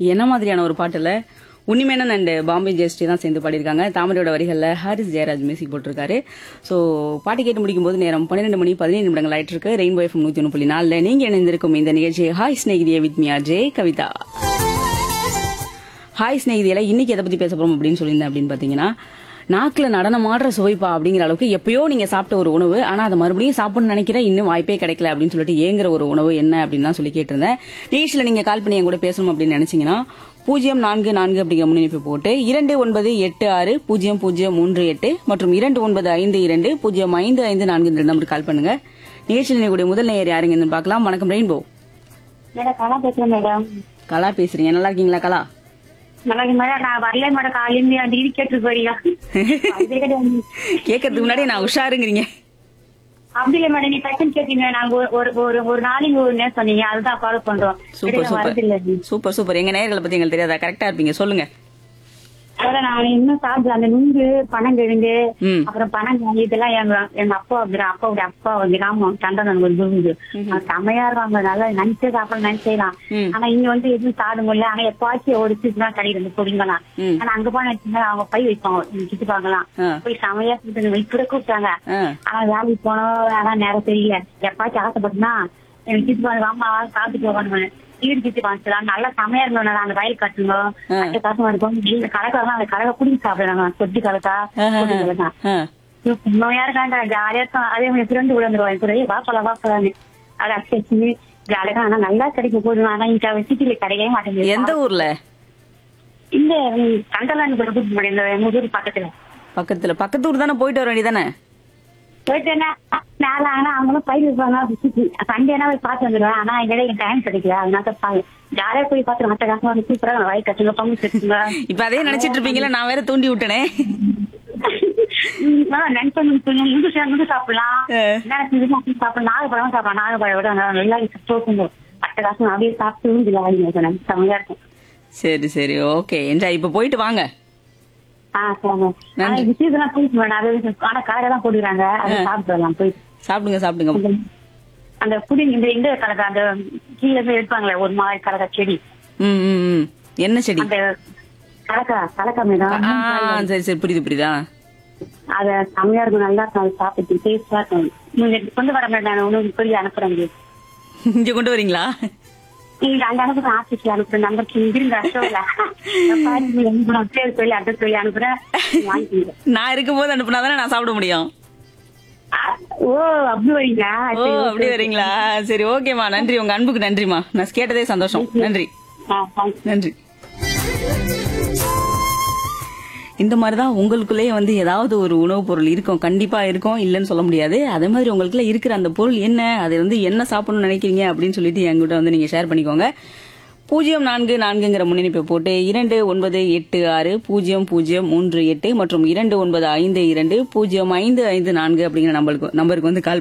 என்ன மாதிரியான ஒரு பாட்டுல உன்னிமேனன் அண்ட் பாம்பே ஜெயஸ்ரீ தான் சேர்ந்து பாடியிருக்காங்க தாமரையோட வரிகள்ல ஹாரிஸ் ஜெயராஜ் மியூசிக் போட்டிருக்காரு ஸோ பாட்டு கேட்டு முடிக்கும் போது நேரம் பன்னிரெண்டு மணி பதினேழு நிமிடங்கள் ஆயிட்டு இருக்கு ரெயின்போ எஃப்எம் நூத்தி ஒன்று புள்ளி நாலுல நீங்க இணைந்திருக்கும் இந்த நிகழ்ச்சி ஹாய் ஸ்நேகிதிய with me J Kavitha hi ஸ்நேகிதியில இன்னைக்கு எதை பத்தி பேச போறோம் அப்படின்னு சொல்லியிருந்தேன் அப்படின்னு பாத்தீங்கன்னா நாக்குல நடனமாடுற சுவைப்பா அப்படிங்கிற அளவுக்கு எப்பயோ நீங்க சாப்பிட்ட ஒரு உணவு ஆனா அதை மறுபடியும் சாப்பிடணும்னு நினைக்கிறேன் இன்னும் வாய்ப்பே கிடைக்கல அப்படின்னு சொல்லிட்டு ஏங்குற ஒரு உணவு என்ன அப்படின்னு தான் சொல்லி கேட்டிருந்தேன் நிகழ்ச்சியில நீங்க கால் பண்ணி என் கூட பேசணும் அப்படின்னு நினைச்சீங்கன்னா பூஜ்ஜியம் நான்கு நான்கு அப்படிங்கிற முன்னணிப்பு போட்டு இரண்டு ஒன்பது எட்டு ஆறு பூஜ்ஜியம் பூஜ்ஜியம் மூன்று எட்டு மற்றும் இரண்டு ஒன்பது ஐந்து இரண்டு பூஜ்ஜியம் ஐந்து ஐந்து நான்கு இந்த நம்பருக்கு கால் பண்ணுங்க நிகழ்ச்சியில் நினைக்கூடிய முதல் நேயர் யாருங்கன்னு பார்க்கலாம் வணக்கம் ரெயின்போ மேடம் கலா பேசுறேன் மேடம் கலா பேசுறீங்க நல்லா இருக்கீங்களா கலா நல்லா இருக்கு மேடம் நான் வரல மேடம் காலையில அந்த டிகிரி கேட்டு போறீங்க அதே கிடையாது. கேட்கறதுக்கு முன்னாடி நான் உஷாருங்கிறீங்க அப்படி இல்ல மேடம் நீ டக்குன்னு கேட்டீங்க நாங்க ஒரு- ஒரு ஒரு ஒரு நாளைக்கு ஒரு நேரம் சொன்னீங்க அதுதான் ஃபாலோ பண்றோம் சூப்பர் இடையில சூப்பர் வரதில்ல சூப்பர் சூப்பர் எங்க நேயர்களை பத்தி எங்களுக்கு தெரியாதா கரெக்டா இருப்பீங்க சொல்லுங்க அதான் நான் இன்னும் சாப்பிடல அந்த நுங்கு பனங்கிழங்கு ம் அப்புறம் பனங்காய் இதெல்லாம் எங்க எங்க அப்பா அப்படிதான் அப்பாவுடைய அப்பா வந்து கிராமம் தண்டனை ஒரு நுங்கு அது செமையா இருக்காங்க நல்லா நினைச்சே சாப்பிட நினைச்சேலாம் ம். ஆனா இங்க வந்து எதுவும் சாப்பிட முடியல ஆனா எப்பாச்சும் ஒரு சீட்டு தான் கிடையாது பொடிங்கலாம் ம். ஆனா அங்க போன வச்சுங்க அவங்க பை வைப்பாங்க சுத்தி பார்க்கலாம் ஆ. போய் செமையா சுத்தணும் இப்படி கூப்பிட்டாங்க ஆ ஆனா வேலைக்கு போனோம் ஆனா நேரம் தெரியல எப்பாச்சும் ஆசைப்பட்டுனா எனக்கு சித்தி பாருங்க அம்மா சாப்பிட்டு போகணும் வீடு சுத்தி பாத்துலாம் நல்லா செமையா இருந்தோம் அந்த வயல் கட்டுங்க ஆ. அந்த காசு இருக்கும் இந்த கலக்கா அந்த கலக்கா குடிச்சு சாப்பிடுறாங்க சொட்டி கலக்கா கொட்டி கலக்கா ஆ. உண்மையா இருக்காங்க ஜாலியா இருக்கும் அதே மாதிரி பிறந்து விழுந்துருவாங்க கூட வாப்பலாம் வாப்பலான்னு அதை அடிச்சு ஜாலியா ஆனா நல்லா கிடைக்க போதும் ஆனா இங்க சிட்டில கிடைக்கவே மாட்டேங்குது எந்த ஊர்ல இந்த கண்டலான்னு கூட கூட்டிட்டு போனேன் இந்த எங்க ஊர் பக்கத்துல பக்கத்துல பக்கத்து ஊர் தானே போயிட்டு வர வேண்டியதானே போயிட்டேன்னா மேல ஆனா அவங்களும் பயிர் இருப்பாங்க சண்டேனா போய் பார்த்து வந்துடுவேன் ஆனா எங்க டைம் கிடைக்கல அதனால பாரு ஜாலியா போய் பார்த்து மத்த காசு வந்து சூப்பரா வயல் கட்டுங்க பங்கு கட்டுங்க இப்ப அதே நினைச்சிட்டு இருப்பீங்களா நான் வேற தூண்டி விட்டனே நினைப்பேன் இந்து இந்து சாப்பிடலாம் ஆ. என்ன சாப்பிடலாம் நாகப்பழம் சாப்பிடலாம் நாகப்பழம் விட நல்லா தோக்குங்க மத்த காசு அப்படியே சாப்பிட்டு வாங்கி செம்மையா இருக்கும் சரி சரி ஓகே என்ஜாய் இப்ப போயிட்டு வாங்க ஆ சரிங்க ஆனா விஷயத்தெல்லாம் போயிட்டு வேணாம் அது ஆனா கலரை தான் போடுறாங்க அதை சாப்பிட்டு வரலாம் போய் சாப்பிடுங்க சாப்பிடுங்க அந்த- அந்த புடி இந்த இந்த கலக்கா அந்த கீழே இருந்து எடுப்பாங்களே ஒரு மாதிரி கலக்கா செடி ம் ம் ம் என்ன செடி அந்த கலக்கா கலக்கா மேடம் ஆ சரி சரி புரியுது புரியுதா அத செம்மையா இருக்கும் நல்லா இருக்கும் அது சாப்பிட்டு டேஸ்டா இருக்கும் நீங்க கொண்டு வர மேடம் நான் உணவு சொல்லி அனுப்புறேன் இங்க கொண்டு வரீங்களா நீங்க அங்க அனுப்புற ஆபீஸ்ல அனுப்புற நம்பருக்கு இருங்க அசோக்ல பேர் சொல்லி அட்ரஸ் சொல்லி அனுப்புறேன் நீங்க வாங்கிக்கோங்க நான் இருக்கும்போது அனுப்புனாதானே நான் சாப்பிட முடியும் ஆ, ஓ அப்படி வரீங்களா ஓ சரி, அப்படி வரீங்களா சரி ஓகேமா நன்றி உங்க அன்புக்கு நன்றிமா நான் கேட்டதே சந்தோஷம் நன்றி ஆ, thanks. நன்றி இந்த மாதிரி தான் உங்களுக்குள்ளேயே வந்து ஏதாவது ஒரு உணவுப் பொருள் இருக்கும் கண்டிப்பா இருக்கும் இல்லைன்னு சொல்ல முடியாது அதே மாதிரி உங்களுக்குள்ள இருக்கிற அந்த பொருள் என்ன அதை வந்து என்ன சாப்பிடணும்னு நினைக்கிறீங்க அப்படின்னு சொல்லிட்டு என்கிட்ட வந்து நீங்க ஷேர் பண்ணிக்கோங்க பூஜ்ஜியம் நான்கு நான்குங்கிற முன்னணிப்பை போட்டு இரண்டு ஒன்பது எட்டு ஆறு பூஜ்ஜியம் பூஜ்ஜியம் மூன்று எட்டு மற்றும் இரண்டு ஒன்பது ஐந்து இரண்டு பூஜ்ஜியம் ஐந்து ஐந்து நான்கு அப்படிங்கிற நம்பருக்கு நம்பருக்கு வந்து கால்